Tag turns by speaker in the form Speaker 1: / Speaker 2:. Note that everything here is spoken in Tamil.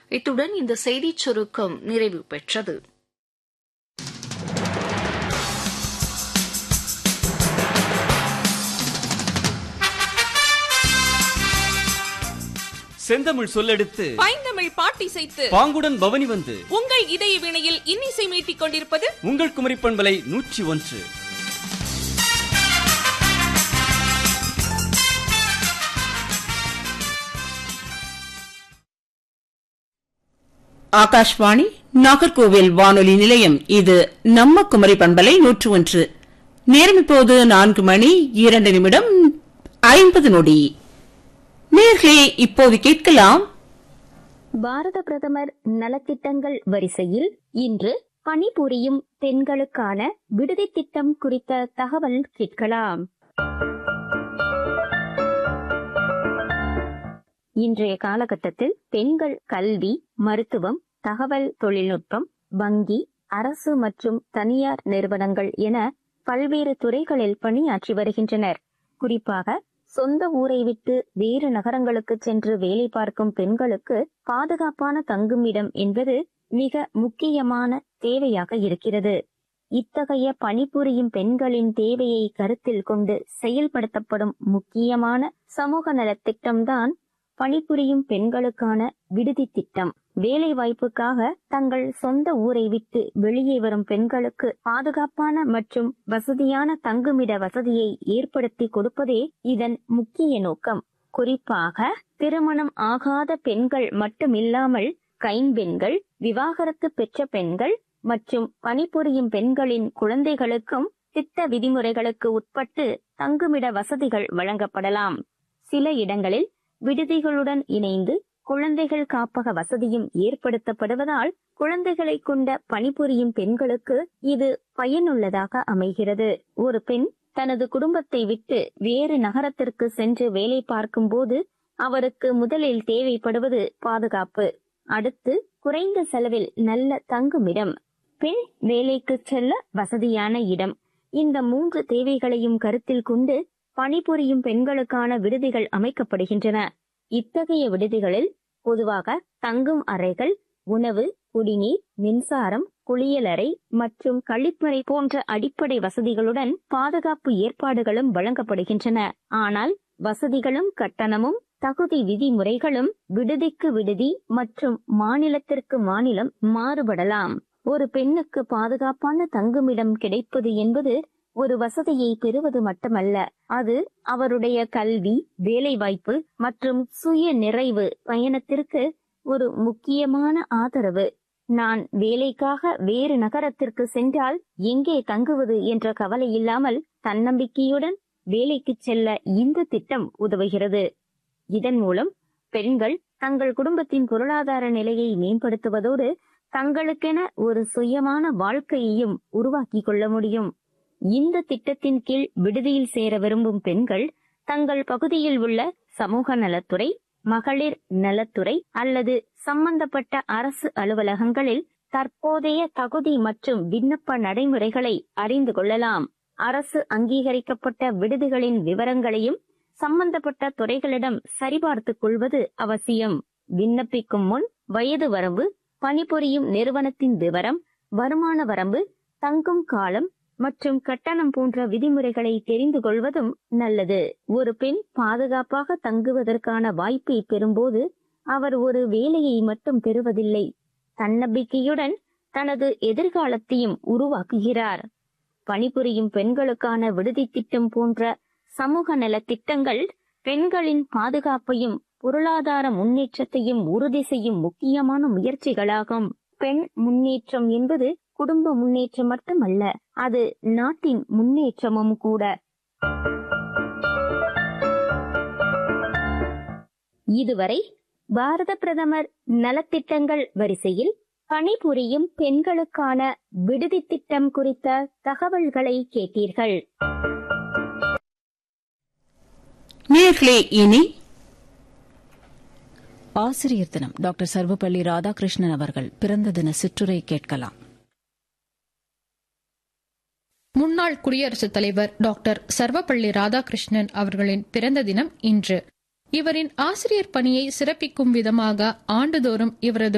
Speaker 1: இத்துடன் இந்த செய்திச் சுருக்கம் நிறைவு பெற்றது
Speaker 2: செந்தமிழ் சொல்லெடுத்து
Speaker 3: பைந்தமிழ் பாட்டிசைத்து
Speaker 2: பாங்குடன் பவனி வந்து
Speaker 3: உங்கள் இதய வினையில் இன்னிசை மீட்டிக் கொண்டிருப்பது
Speaker 2: உங்கள் குமரி பண்பலை நூற்றி ஒன்று
Speaker 4: ஆகாஷ்வாணி நாகர்கோவில் வானொலி நிலையம் இது நம்ம குமரி பண்பலை நூற்று ஒன்று நேரம் இப்போது நான்கு மணி இரண்டு நிமிடம் ஐம்பது நொடி நேர்களே இப்போது கேட்கலாம்
Speaker 5: பாரத பிரதமர் நலத்திட்டங்கள் வரிசையில் இன்று பணிபுரியும் பெண்களுக்கான விடுதி திட்டம் குறித்த தகவல் கேட்கலாம் இன்றைய காலகட்டத்தில் பெண்கள் கல்வி மருத்துவம் தகவல் தொழில்நுட்பம் வங்கி அரசு மற்றும் தனியார் நிறுவனங்கள் என பல்வேறு துறைகளில் பணியாற்றி வருகின்றனர் குறிப்பாக சொந்த ஊரை விட்டு வேறு நகரங்களுக்கு சென்று வேலை பார்க்கும் பெண்களுக்கு பாதுகாப்பான தங்குமிடம் என்பது மிக முக்கியமான தேவையாக இருக்கிறது இத்தகைய பணிபுரியும் பெண்களின் தேவையை கருத்தில் கொண்டு செயல்படுத்தப்படும் முக்கியமான சமூக நலத் திட்டம்தான் பணிபுரியும் பெண்களுக்கான விடுதி திட்டம் வேலை வாய்ப்புக்காக தங்கள் சொந்த ஊரை விட்டு வெளியே வரும் பெண்களுக்கு பாதுகாப்பான மற்றும் வசதியான தங்குமிட வசதியை ஏற்படுத்தி கொடுப்பதே இதன் முக்கிய நோக்கம் குறிப்பாக திருமணம் ஆகாத பெண்கள் மட்டுமில்லாமல் கைம்பெண்கள் விவாகரத்து பெற்ற பெண்கள் மற்றும் பணிபுரியும் பெண்களின் குழந்தைகளுக்கும் திட்ட விதிமுறைகளுக்கு உட்பட்டு தங்குமிட வசதிகள் வழங்கப்படலாம் சில இடங்களில் விடுதிகளுடன் இணைந்து குழந்தைகள் காப்பக வசதியும் ஏற்படுத்தப்படுவதால் குழந்தைகளை கொண்ட பணிபுரியும் பெண்களுக்கு இது பயனுள்ளதாக அமைகிறது ஒரு பெண் தனது குடும்பத்தை விட்டு வேறு நகரத்திற்கு சென்று வேலை பார்க்கும் போது அவருக்கு முதலில் தேவைப்படுவது பாதுகாப்பு அடுத்து குறைந்த செலவில் நல்ல தங்குமிடம் பெண் வேலைக்கு செல்ல வசதியான இடம் இந்த மூன்று தேவைகளையும் கருத்தில் கொண்டு பணிபுரியும் பெண்களுக்கான விடுதிகள் அமைக்கப்படுகின்றன இத்தகைய விடுதிகளில் பொதுவாக தங்கும் அறைகள் உணவு குடிநீர் மின்சாரம் குளியலறை மற்றும் கழிப்பறை போன்ற அடிப்படை வசதிகளுடன் பாதுகாப்பு ஏற்பாடுகளும் வழங்கப்படுகின்றன ஆனால் வசதிகளும் கட்டணமும் தகுதி விதிமுறைகளும் விடுதிக்கு விடுதி மற்றும் மாநிலத்திற்கு மாநிலம் மாறுபடலாம் ஒரு பெண்ணுக்கு பாதுகாப்பான தங்குமிடம் கிடைப்பது என்பது ஒரு வசதியை பெறுவது மட்டுமல்ல அது அவருடைய கல்வி வேலைவாய்ப்பு மற்றும் சுய நிறைவு பயணத்திற்கு ஒரு முக்கியமான ஆதரவு நான் வேலைக்காக வேறு நகரத்திற்கு சென்றால் எங்கே தங்குவது என்ற கவலை இல்லாமல் தன்னம்பிக்கையுடன் வேலைக்கு செல்ல இந்த திட்டம் உதவுகிறது இதன் மூலம் பெண்கள் தங்கள் குடும்பத்தின் பொருளாதார நிலையை மேம்படுத்துவதோடு தங்களுக்கென ஒரு சுயமான வாழ்க்கையையும் உருவாக்கிக் கொள்ள முடியும் இந்த திட்டத்தின் கீழ் விடுதியில் சேர விரும்பும் பெண்கள் தங்கள் பகுதியில் உள்ள சமூக நலத்துறை மகளிர் நலத்துறை அல்லது சம்பந்தப்பட்ட அரசு அலுவலகங்களில் தற்போதைய தகுதி மற்றும் விண்ணப்ப நடைமுறைகளை அறிந்து கொள்ளலாம் அரசு அங்கீகரிக்கப்பட்ட விடுதிகளின் விவரங்களையும் சம்பந்தப்பட்ட துறைகளிடம் சரிபார்த்துக் கொள்வது அவசியம் விண்ணப்பிக்கும் முன் வயது வரம்பு பணிபுரியும் நிறுவனத்தின் விவரம் வருமான வரம்பு தங்கும் காலம் மற்றும் கட்டணம் போன்ற விதிமுறைகளை தெரிந்து கொள்வதும் நல்லது ஒரு பெண் பாதுகாப்பாக தங்குவதற்கான வாய்ப்பை பெறும்போது அவர் ஒரு வேலையை மட்டும் பெறுவதில்லை தன்னம்பிக்கையுடன் தனது எதிர்காலத்தையும் உருவாக்குகிறார் பணிபுரியும் பெண்களுக்கான விடுதி திட்டம் போன்ற சமூக நல திட்டங்கள் பெண்களின் பாதுகாப்பையும் பொருளாதார முன்னேற்றத்தையும் உறுதி செய்யும் முக்கியமான முயற்சிகளாகும் பெண் முன்னேற்றம் என்பது குடும்ப முன்னேற்றம் மட்டுமல்ல அது நாட்டின் முன்னேற்றமும் கூட இதுவரை பாரத பிரதமர் நலத்திட்டங்கள் வரிசையில் பணிபுரியும் பெண்களுக்கான விடுதி திட்டம் குறித்த தகவல்களை கேட்டீர்கள்
Speaker 4: நேர்களே இனி
Speaker 6: ஆசிரியர் தினம் டாக்டர் சர்வப்பள்ளி ராதாகிருஷ்ணன் அவர்கள் பிறந்த தின சிற்றுரை கேட்கலாம்
Speaker 7: முன்னாள் குடியரசுத் தலைவர் டாக்டர் சர்வப்பள்ளி ராதாகிருஷ்ணன் அவர்களின் பிறந்த தினம் இன்று இவரின் ஆசிரியர் பணியை சிறப்பிக்கும் விதமாக ஆண்டுதோறும் இவரது